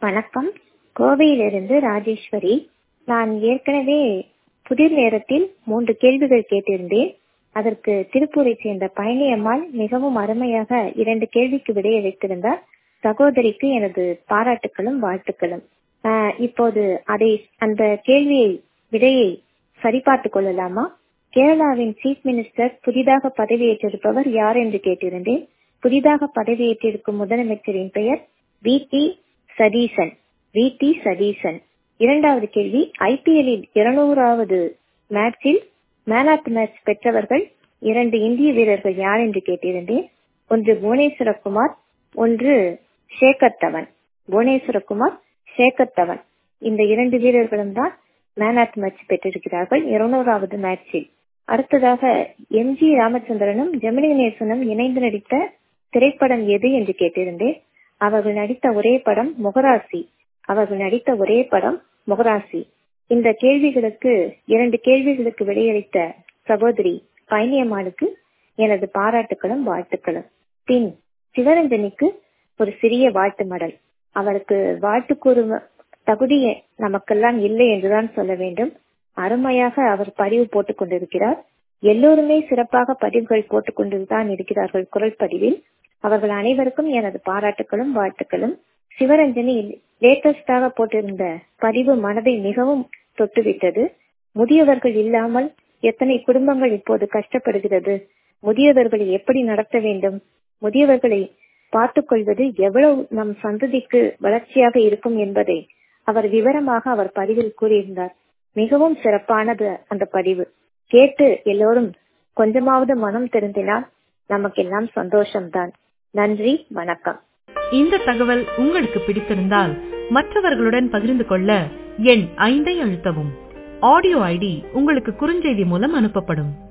வணக்கம் கோவையிலிருந்து ராஜேஸ்வரி நான் ஏற்கனவே புதிர் நேரத்தில் மூன்று கேள்விகள் கேட்டிருந்தேன் அதற்கு திருப்பூரைச் சேர்ந்த பழனியம்மாள் மிகவும் அருமையாக இரண்டு கேள்விக்கு விடையளித்திருந்தார் சகோதரிக்கு எனது பாராட்டுக்களும் வாழ்த்துக்களும் ஆஹ் இப்போது அதை அந்த கேள்வியை விடையை சரிபார்த்துக் கொள்ளலாமா கேரளாவின் சீஃப் மினிஸ்டர் புதிதாக பதவியேற்றிருப்பவர் யார் என்று கேட்டிருந்தேன் புதிதாக பதவியேற்றிருக்கும் முதலமைச்சரின் பெயர் V D Satheesan V D Satheesan இரண்டாவது கேள்வி ஐபிஎல்லில் இருநூறாவது மேட்சில் மேன் ஆஃப் மேட்ச் பெற்றவர்கள் இரண்டு இந்திய வீரர்கள் யார் என்று கேட்டிருந்தேன் ஒன்று புவனேஸ்வரகுமார் ஒன்று சேகர் தவன் புவனேஸ்வரகுமார் சேகர் தவன் இந்த இரண்டு வீரர்களும் தான் மேன் ஆஃப் மேட்ச் பெற்றிருக்கிறார்கள் இருநூறாவது மேட்சில் அடுத்ததாக எம் ஜி ராமச்சந்திரனும் ஜெமினி கணேசனும் இணைந்து நடித்த திரைப்படம் எது என்று கேட்டிருந்தேன் அவர்கள் நடித்த ஒரே படம் முகராசி அவர்கள் நடித்த ஒரே படம் முகராசி இந்த கேள்விகளுக்கு இரண்டு கேள்விகளுக்கு விடையளித்த சகோதரி பழனியம்மாளுக்கு எனது பாராட்டுகளும் வாழ்த்துக்களும் பின் சிவரஞ்சனிக்கு ஒரு சிறிய வாழ்த்து மடல் அவருக்கு வாழ்த்து கூறும் தகுதி நமக்கெல்லாம் இல்லை என்றுதான் சொல்ல வேண்டும் அருமையாக அவர் பதிவு போட்டுக் கொண்டிருக்கிறார் எல்லோருமே சிறப்பாக பதிவுகள் போட்டுக் கொண்டுதான் இருக்கிறார்கள் குரல் பதிவில் அவர்கள் அனைவருக்கும் எனது பாராட்டுகளும் வாழ்த்துக்களும் சிவரஞ்சனி லேட்டஸ்டாக போட்டிருந்த பதிவு மனதை மிகவும் தொட்டுவிட்டது முதியவர்கள் இல்லாமல் எத்தனை குடும்பங்கள் இப்போது கஷ்டப்படுகிறது முதியவர்களை எப்படி நடத்த வேண்டும் முதியவர்களை பார்த்துக் கொள்வது எவ்வளவு நம் சந்ததிக்கு வளர்ச்சியாக இருக்கும் என்பதை அவர் விவரமாக அவர் பதிவில் கூறியிருந்தார் மிகவும் சிறப்பானது அந்த பதிவு கேட்டு எல்லோரும் கொஞ்சமாவது மனம் திருந்தினால் நமக்கெல்லாம் சந்தோஷம்தான் நன்றி வணக்கம் இந்த தகவல் உங்களுக்கு பிடித்திருந்தால் மற்றவர்களுடன் பகிர்ந்து கொள்ள எண் ஐந்தை அழுத்தவும் ஆடியோ ஐடி உங்களுக்கு குறுஞ்செய்தி மூலம் அனுப்பப்படும்